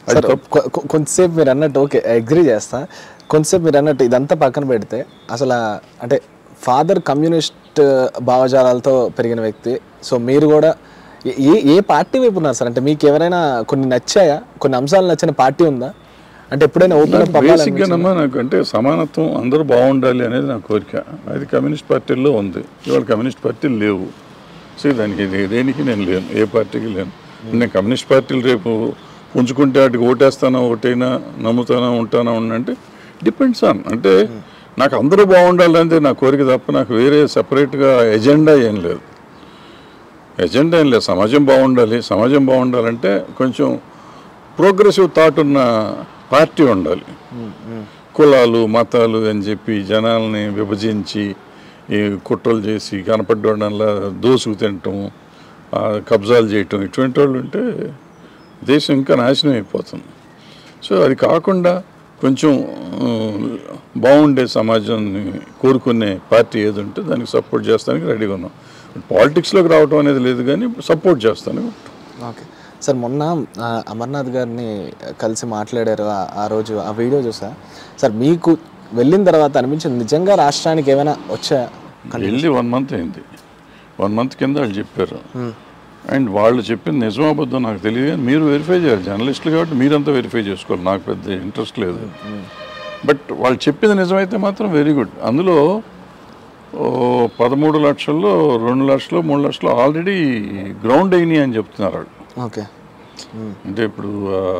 అది సార్ తప్పు కొ- కొ- కొంతసేపు మీరు అన్నట్టు ఓకే అగ్రి చేస్తా కొంతసేపు మీరు అన్నట్టు ఇదంతా పక్కన పెడితే అసలు ఆ అంటే ఫాదర్ కమ్యూనిస్ట్ భావజాలాలతో పెరిగిన వ్యక్తి సో మీరు కూడా ఏ- ఏ ఏ పార్టీ వైపు ఉన్నారు సార్ అంటే మీకు ఎవరైనా కొన్ని నచ్చాయా కొన్ని అంశాలు నచ్చిన పార్టీ ఉందా అంటే ఎప్పుడైనా ఓపెన్ అప్ బేసిక్గానమ్మా నాకు అంటే సమానత్వం అందరూ బాగుండాలి అనేది నా కోరిక అది కమ్యూనిస్ట్ పార్టీల్లో ఉంది ఇవాళ కమ్యూనిస్ట్ పార్టీలు లేవు సో దానికి ఇది- దేనికి నేను లేను ఏ పార్టీకి లేను నేను కమ్యూనిస్ట్ పార్టీలు రేపు పుంజుకుంటే వాటికి ఓటేస్తానా ఒకటైనా నమ్ముతానా ఉంటానా అంటే డిపెండ్స్ ఆన్ అంటే నాకు అందరూ బాగుండాలంటే నా కోరిక తప్ప నాకు వేరే సపరేట్గా ఎజెండా ఏం లేదు ఎజెండా ఏం లేదు సమాజం బాగుండాలి సమాజం బాగుండాలంటే కొంచెం ప్రోగ్రెసివ్ థాట్ ఉన్న పార్టీ ఉండాలి కులాలు మతాలు అని చెప్పి జనాల్ని విభజించి ఈ కుట్రలు చేసి కనపడ్డంలా దోసుకు తినటం ఆ, కబ్జాలు చేయటం ఇటువంటి వాళ్ళు ఉంటే దేశం ఇంకా నాశనం అయిపోతుంది సో అది కాకుండా కొంచెం ఆ, బాగుండే సమాజాన్ని కోరుకునే పార్టీ ఏది ఉంటే దానికి సపోర్ట్ చేస్తానికి రెడీగా ఉన్నాం పాలిటిక్స్లోకి రావటం అనేది లేదు కానీ సపోర్ట్ చేస్తాను ఓకే సార్ మొన్న ఆ, అమర్నాథ్ గారిని కలిసి మాట్లాడారు ఆ- ఆ రోజు ఆ వీడియో చూసా సార్ మీకు వెళ్ళిన తర్వాత అనిపించింది నిజంగా రాష్ట్రానికి ఏమైనా వచ్చా వెళ్ళి వన్ మంత్ అయింది వన్ మంత్ కింద వాళ్ళు చెప్పారు అండ్ వాళ్ళు చెప్పింది నిజం అబద్ధం నాకు తెలియదు కానీ మీరు వెరిఫై చేయాలి జర్నలిస్టులు కాబట్టి మీరంతా వెరిఫై చేసుకోవాలి నాకు పెద్ద ఇంట్రెస్ట్ లేదు బట్ వాళ్ళు చెప్పింది నిజమైతే మాత్రం వెరీ గుడ్ అందులో ఓ పదమూడు లక్షల్లో రెండు లక్షలు మూడు లక్షలు ఆల్రెడీ గ్రౌండ్ అయినాయి అని చెప్తున్నారు వాళ్ళు ఓకే అంటే ఇప్పుడు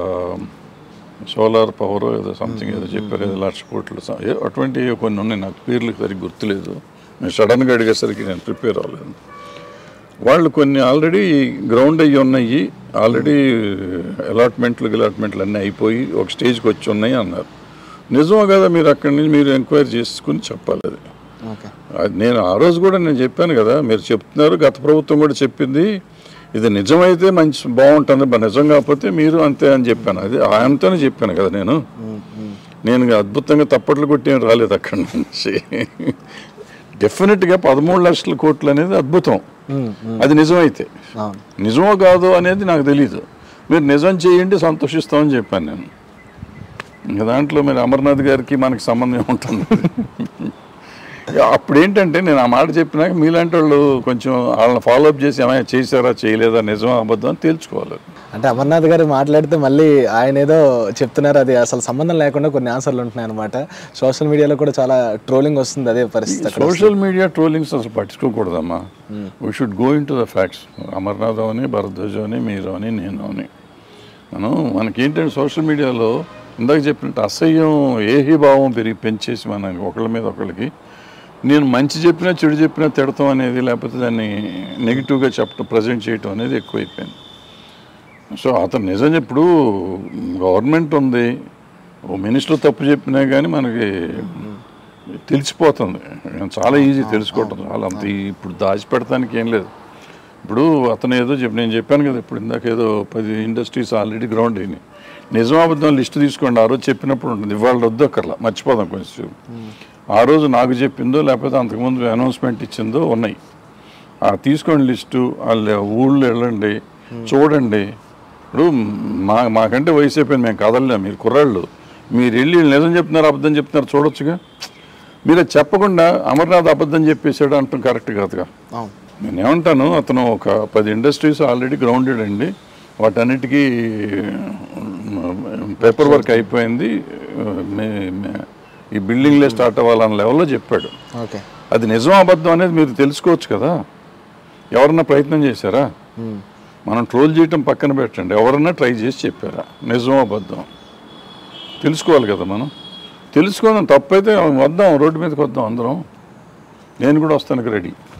సోలార్ పవర్ ఏదో సంథింగ్ ఏదో చెప్పారు ఏదో లక్ష కోట్లు స- ఏ- అటువంటివి కొన్ని ఉన్నాయి నాకు పేర్లు సరిగ్గా గుర్తులేదు నేను సడన్గా అడిగేసరికి నేను ప్రిపేర్ అవ్వలేదు వాళ్ళు కొన్ని ఆల్రెడీ గ్రౌండ్ అయ్యి ఉన్నాయి ఆల్రెడీ అలాట్మెంట్లు అలాట్మెంట్లు అన్నీ అయిపోయి ఒక స్టేజ్కి వచ్చి ఉన్నాయి అన్నారు నిజమో కదా మీరు అక్కడి నుంచి మీరు ఎంక్వైరీ చేసుకుని చెప్పాలి అది ఓకే అది నేను ఆ రోజు కూడా నేను చెప్పాను కదా మీరు చెప్తున్నారు గత ప్రభుత్వం కూడా చెప్పింది ఇది నిజమైతే మంచి బాగుంటుంది బా నిజం కాకపోతే మీరు అంతే అని చెప్పాను అది ఆయనతోనే చెప్పాను కదా నేను నేను ఇక అద్భుతంగా తప్పట్లు కొట్టి ఏం రాలేదు అక్కడి నుంచి డెఫినెట్గా పదమూడు లక్షల కోట్లు అనేది అద్భుతం అది నిజమైతే అవును నిజమో కాదో అనేది నాకు తెలియదు మీరు నిజం చేయండి సంతోషిస్తామని చెప్పాను నేను ఇంకా దాంట్లో మరి అమర్నాథ్ గారికి మనకి సంబంధం ఉంటుంది ఇక అప్పుడు ఏంటంటే నేను ఆ మాట చెప్పినాక మీలాంటి వాళ్ళు కొంచెం వాళ్ళని ఫాలో అప్ చేసి ఏమైనా చేశారా చేయలేదా నిజమా అబద్ధం అని తేల్చుకోవాలి అంటే అమర్నాథ్ గారు మాట్లాడితే మళ్ళీ ఆయన ఏదో చెప్తున్నారు అది అసలు సంబంధం లేకుండా కొన్ని ఆన్సర్లు ఉంటున్నాయి అనమాట సోషల్ మీడియాలో కూడా చాలా ట్రోలింగ్ వస్తుంది అదే పరిస్థితి అక్కడ సోషల్ మీడియా ట్రోలింగ్స్ అసలు పట్టించుకోకూడదమ్మా we should go into the facts Amarnath అని భరద్వాజ్ అని మీరు అని నేను అని మనం మనకేంటంటే సోషల్ మీడియాలో ఇందాక చెప్పినట్టు అసహ్యం ఏహీభావం పెరిగి పెంచేసి మన ఒకళ్ళ మీద ఒకళ్ళకి నేను మంచి చెప్పినా చెడు చెప్పినా తిడతాం అనేది లేకపోతే దాన్ని నెగిటివ్గా చెప్పడం ప్రజెంట్ చేయటం అనేది ఎక్కువైపోయింది సో అతను నిజం ఇప్పుడు గవర్నమెంట్ ఉంది ఓ మినిస్టర్ తప్పు చెప్పినా కానీ మనకి తెలిసిపోతుంది చాలా ఈజీ తెలుసుకోవటం చాలా అంత ఈ- ఇప్పుడు దాచిపెడతానికి ఏం లేదు ఇప్పుడు అతను ఏదో చెప్పి నేను చెప్పాను కదా ఇప్పుడు ఇందాక ఏదో పది ఇండస్ట్రీస్ ఆల్రెడీ గ్రౌండ్ అయినాయి నిజం అబద్ధం లిస్ట్ తీసుకోండి ఆ రోజు చెప్పినప్పుడు ఉంటుంది ఇవాళ వద్దు అక్కర్లా మర్చిపోదాం కొంచెం ఆ రోజు నాకు చెప్పిందో లేకపోతే అంతకుముందు అనౌన్స్మెంట్ ఇచ్చిందో ఉన్నాయి ఆ తీసుకోండి లిస్టు వాళ్ళ ఊళ్ళో వెళ్ళండి చూడండి ఇప్పుడు మా మాకంటే వయసు అయిపోయింది మేము కదలలేం మీరు కుర్రాళ్ళు మీరు వెళ్ళి వీళ్ళు నిజం చెప్తున్నారు అబద్ధం చెప్తున్నారు చూడొచ్చుగా మీరు అది చెప్పకుండా అమర్నాథ్ అబద్ధం చెప్పేసాడు అంటాం కరెక్ట్ కాదుగా అవును నేనేమంటాను అతను ఒక పది ఇండస్ట్రీస్ ఆల్రెడీ గ్రౌండెడ్ అండి వాటన్నిటికీ పేపర్ వర్క్ అయిపోయింది మే- మే- ఈ బిల్డింగ్లే స్టార్ట్ అవ్వాలన్న లెవెల్లో చెప్పాడు ఓకే అది నిజం అబద్ధం అనేది మీరు తెలుసుకోవచ్చు కదా ఎవరన్నా ప్రయత్నం చేశారా మనం ట్రోల్ చేయటం పక్కన పెట్టండి ఎవరన్నా ట్రై చేసి చెప్పారా నిజం అబద్ధం తెలుసుకోవాలి కదా మనం తెలుసుకుందాం తప్పైతే వద్దాం రోడ్డు మీదకి వద్దాం అందరం నేను కూడా వస్తానికి రెడీ